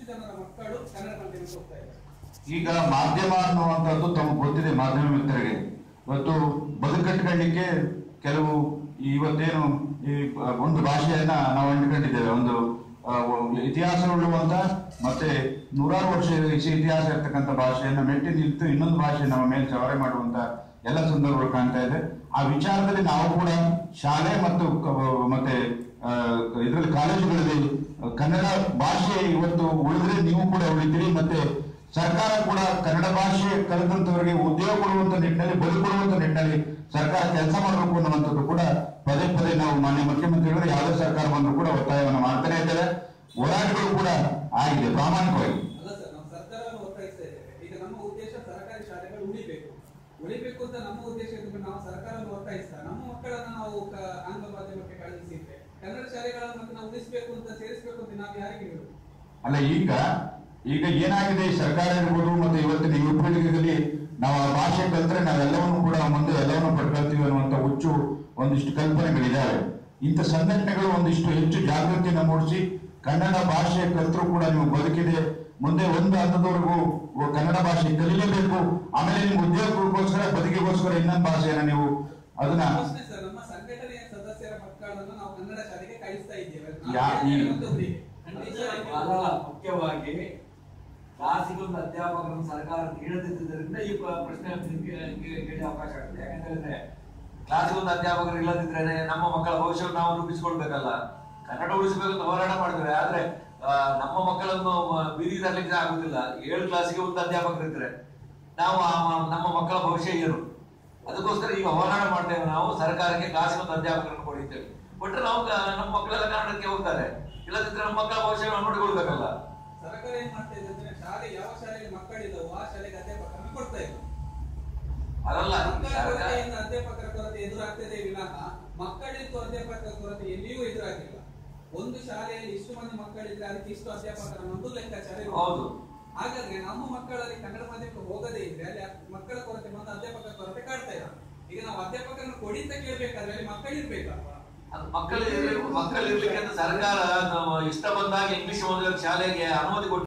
ಜನರ ಮಕ್ಕಳು ಕನ್ನಡ ಮಾಧ್ಯಮಕ್ಕೆ ಹೋಗ್ತಾ ಇದ್ದಾರೆ ಈಗ ಮಾಧ್ಯಮ ಅನ್ನುವಂಥದ್ದು ತಮಗೆ ಗೊತ್ತಿದೆ ಮಾಧ್ಯಮ ಮಿತ್ರರಿಗೆ ಇವತ್ತು ಬದುಕಟ್ಕೊಳ್ಳಿಕ್ಕೆ ಕೆಲವು ಇವತ್ತೇನು ಈ ಒಂದು ಭಾಷೆಯನ್ನ ನಾವು ಅಂಟ್ಕೊಂಡಿದ್ದೇವೆ ಒಂದು ಆ, ಇತಿಹಾಸ ಉಳ್ಳುವಂತ ಮತ್ತೆ ನೂರಾರು ವರ್ಷ ಇಸಿ- ಇತಿಹಾಸ ಇರ್ತಕ್ಕಂಥ ಭಾಷೆಯನ್ನ ಮೆಟ್ಟಿ ನಿಂತು ಇನ್ನೊಂದು ಭಾಷೆ ನಮ್ಮ ಮೇಲೆ ಸವಾರಿ ಮಾಡುವಂತ ಎಲ್ಲ ಸಂದರ್ಭಗಳು ಕಾಣ್ತಾ ಇದೆ ಆ ವಿಚಾರದಲ್ಲಿ ನಾವು ಕೂಡ ಶಾಲೆ ಮತ್ತು ಕ- ಮತ್ತೆ ಇದರಲ್ಲಿ ಕಾಲೇಜುಗಳಲ್ಲಿ ಕನ್ನಡ ಭಾಷೆ ಇವತ್ತು ಉಳಿದ್ರೆ ನೀವು ಕೂಡ ಉಳಿತೀರಿ ಮತ್ತೆ ಸರ್ಕಾರ ಕೂಡ ಕನ್ನಡ ಭಾಷೆ ಕಲಿತಂತವರಿಗೆ ಉದ್ಯೋಗ ಕೊಡುವಂತ ನಿಟ್ಟಿನಲ್ಲಿ ಬದುಕೊಡುವಂತ ನಿಟ್ಟಿನಲ್ಲಿ ಸರ್ಕಾರ ಕೆಲಸ ಮಾಡಬೇಕು ಅನ್ನುವಂಥದ್ದು ಕೂಡ ಪದೇ ಪದೇ ನಾವು ಮಾನ್ಯ ಮುಖ್ಯಮಂತ್ರಿಗಳು ಯಾವುದೇ ಸರ್ಕಾರ ಬಂದರೂ ಕೂಡ ಒತ್ತಾಯವನ್ನು ಮಾಡ್ತಾನೆ ಇದ್ದೇವೆ ಹೋರಾಟಗಳು ಕೂಡ ಆಗಿದೆ ಪ್ರಾಮಾಣಿಕವಾಗಿ ಅಲ್ಲ ಸರ್ ನಾವು ಸರ್ಕಾರವನ್ನು ಒತ್ತಾಯಿಸ್ತಾ ಇದ್ದೇವೆ ಈಗ ನಮ್ಮ ಉದ್ದೇಶ ಸರ್ಕಾರಿ ಶಾಲೆಗಳು ಉಳಿಬೇಕು ಉಳಿಬೇಕು ಅಂತ ನಮ್ಮ ಉದ್ದೇಶ ಇದ್ಬಿಟ್ಟು ನಾವು ಸರ್ಕಾರವನ್ನು ಒತ್ತಾಯಿಸ್ತಾ ನಮ್ಮ ಮಕ್ಕಳನ್ನ ನಾವು ಕ- ಆಂಗ್ಲ ಮಾಧ್ಯಮಕ್ಕೆ ಕಳುಹಿಸಿದ್ರೆ ಕನ್ನಡ ಶಾಲೆಗಳನ್ನು ಮತ್ತೆ ನಾವು ಉಳಿಸಬೇಕು ಅಂತ ಸೇರಿಸಬೇಕು ಅಂತ ನಾವು ಯಾರಿಗೆ ಹೇಳುದು ಅಲ್ಲ ಈಗ ಈಗ ಏನಾಗಿದೆ ಈ ಸರ್ಕಾರ ಇರ್ಬೋದು ಮತ್ತೆ ಇವತ್ತಿನ ಯುವ ಪೀಳಿಗೆಯಲ್ಲಿ ನಾವು ಆ ಭಾಷೆ ಕಲ್ತ್ರೆ ನಾವೆಲ್ಲವನ್ನು ಕೂಡ ಮುಂದೆ ಎಲ್ಲವನ್ನು ಪಡ್ಕೊಳ್ತೀವಿ ಅನ್ನುವಂತ ಹುಚ್ಚು ಒಂದಿಷ್ಟು ಕಲ್ಪನೆಗಳಿದ್ದಾವೆ ಇಂಥ ಸಂಘಟನೆಗಳು ಒಂದಿಷ್ಟು ಹೆಚ್ಚು ಜಾಗೃತಿಯನ್ನು ಮೂಡಿಸಿ ಕನ್ನಡ ಭಾಷೆ ಕಲ್ತರೂ ಕೂಡ ನೀವು ಬದುಕಿದೆ ಮುಂದೆ ಒಂದು ಹಂತದವರೆಗೂ ಒ- ಕನ್ನಡ ಭಾಷೆ ಕಲಿಯಲೇಬೇಕು ಆಮೇಲೆ ನಿಮ್ಮ ಉದ್ಯೋಗಕ್ಕೋಸ್ಕರ ಬದುಕಿಗೋಸ್ಕರ ಇನ್ನೊಂದು ಭಾಷೆಯನ್ನ ನೀವು ಅದನ್ನ ಪ್ರಶ್ನೆ ಸರ್ ನಮ್ಮ ಸಂಘಟನೆಯ ಸದಸ್ಯರ ಮಕ್ಕಳನ್ನು ನಾವು ಕನ್ನಡ ಶಾಲೆಗೆ ಕಳಿಸ್ತಾ ಇದ್ದೇವೆ ಯಾ- ಈ- ಮತ್ತೊಬ್ಬರಿಗೆ ಖಂಡಿತ ಅಲ್ಲ ಮುಖ್ಯವಾಗಿ ಕ್ಲಾಸಿಗೊಂದು ಅಧ್ಯಾಪಕರನ್ನು ಸರ್ಕಾರ ನೀಡದಿದ್ದರಿಂದ ಈ ಪ್ರ- ಪ್ರಶ್ನೆ ನಿಮ್ಗೆ ನಿಮ್ಗೆ ಕೇಳಿ ಅವಕಾಶ ಆಗ್ತದೆ ಯಾಕಂತಂದ್ರೆ ಕ್ಲಾಸಿಗೊಂದು ಅಧ್ಯಾಪಕರು ಇಲ್ಲದಿದ್ರೆ ನಮ್ಮ ಮಕ್ಕಳ ಭವಿಷ್ಯವನ್ನು ನಾವು ರೂಪಿಸಿಕೊಳ್ಬೇಕಲ್ಲ ಕನ್ನಡ ಉಳಿಸಬೇಕಂತ ಹೋರಾಟ ಮಾಡಿದ್ರೆ ಆದ್ರೆ ಆ, ನಮ್ಮ ಮಕ್ಕಳನ್ನು ಮ- ಬೀದಿಗೆ ತರಲಿಕ್ಕೆ ಆಗುದಿಲ್ಲ ಏಳು ಕ್ಲಾಸಿಗೆ ಒಂದು ಅಧ್ಯಾಪಕರು ಇದ್ರೆ ನಾವು ಆ ಮ- ನಮ್ಮ ಮಕ್ಕಳ ಭವಿಷ್ಯ ಏನು ಅದಕ್ಕೋಸ್ಕರ ಈಗ ಹೋರಾಟ ಮಾಡ್ತೇವೆ ನಾವು ಸರ್ಕಾರಕ್ಕೆ ಕ್ಲಾಸಿಗೆ ಒಂದು ಅಧ್ಯಾಪಕರನ್ನು ಕೊಡಿದ್ದೇವೆ ಕೊಟ್ಟರೆ ನಾವು ಕ- ನಮ್ಮ ಮಕ್ಕಳೆಲ್ಲ ಕನ್ನಡಕ್ಕೆ ಹೋಗ್ತಾರೆ ಇಲ್ಲದಿದ್ರೆ ನಮ್ಮ ಮಕ್ಕಳ ಭವಿಷ್ಯ ನಾವು ನೋಡಿಕೊಳ್ಬೇಕಲ್ಲ ಸರ್ಕಾರ ಏನ್ ಮಾಡ್ತಾ ಇದೆ ಅಂದ್ರೆ ಶಾಲೆ ಯಾವ ಶಾಲೆಯಲ್ಲಿ ಮಕ್ಕಳಿದ್ದವು ಆ ಶಾಲೆಗೆ ಅಧ್ಯಾಪಕರನ್ನು ಕೊಡ್ತಾ ಇಲ್ಲ ಅದಲ್ಲ ಮಕ್ಕಳ ಸರ್ಕಾರ- ಕೊರತೆಯಿಂದ ಅಧ್ಯಾಪಕರ ಕೊರತೆ ಎದುರಾಗ್ತದೆ ವಿನಃ ಮಕ್ಕಳಿದ್ದು ಅಧ್ಯಾಪಕರ ಕೊರತೆ ಎಲ್ಲಿಯೂ ಎದುರಾಗಿಲ್ಲ ಒಂದು ಶಾಲೆಯಲ್ಲಿ ಇಷ್ಟು ಮಂದಿ ಮಕ್ಕಳಿದ್ರೆ ಅದಕ್ಕೆ ಇಷ್ಟು ಅಧ್ಯಾಪಕರ ಒಂದು ಲೆಕ್ಕಾಚಾರ ಇರುವುದು. ಹೌದು. ಹಾಗಾದ್ರೆ ನಮ್ಮ ಮಕ್ಕಳಲ್ಲಿ ಕನ್ನಡ ಮಾಧ್ಯಮಕ್ಕೆ ಹೋಗದೇ ಇದ್ರೆ ಅಲ್ಲಿ ಆ ಮಕ್ಕಳ ಕೊರತೆ ಬಂದು ಅಧ್ಯಾಪಕರ ಕೊರತೆ ಕಾಡ್ತಾ ಇಲ್ಲ ಈಗ ನಾವು ಅಧ್ಯಾಪಕರನ್ನು ಕೊಡಿ ಅಂತ ಕೇಳ್ಬೇಕಾದ್ರೆ ಅಲ್ಲಿ ಮಕ್ಕಳಿರ್ಬೇಕಲ್ವಾ ಅದು ಮಕ್ಕಳು ಇರ್ಲಿಕ್ಕೆ ಮಕ್ಕಳು ಇರ್ಲಿಕ್ಕೆ ಅಂತ ಸರ್ಕಾರ ನಾವು ಇಷ್ಟ ಬಂದಾಗ ಇಂಗ್ಲಿಷ್ ಓದುವ ಶಾಲೆಗೆ ಅನುಮತಿ ಕೊಟ್ಟು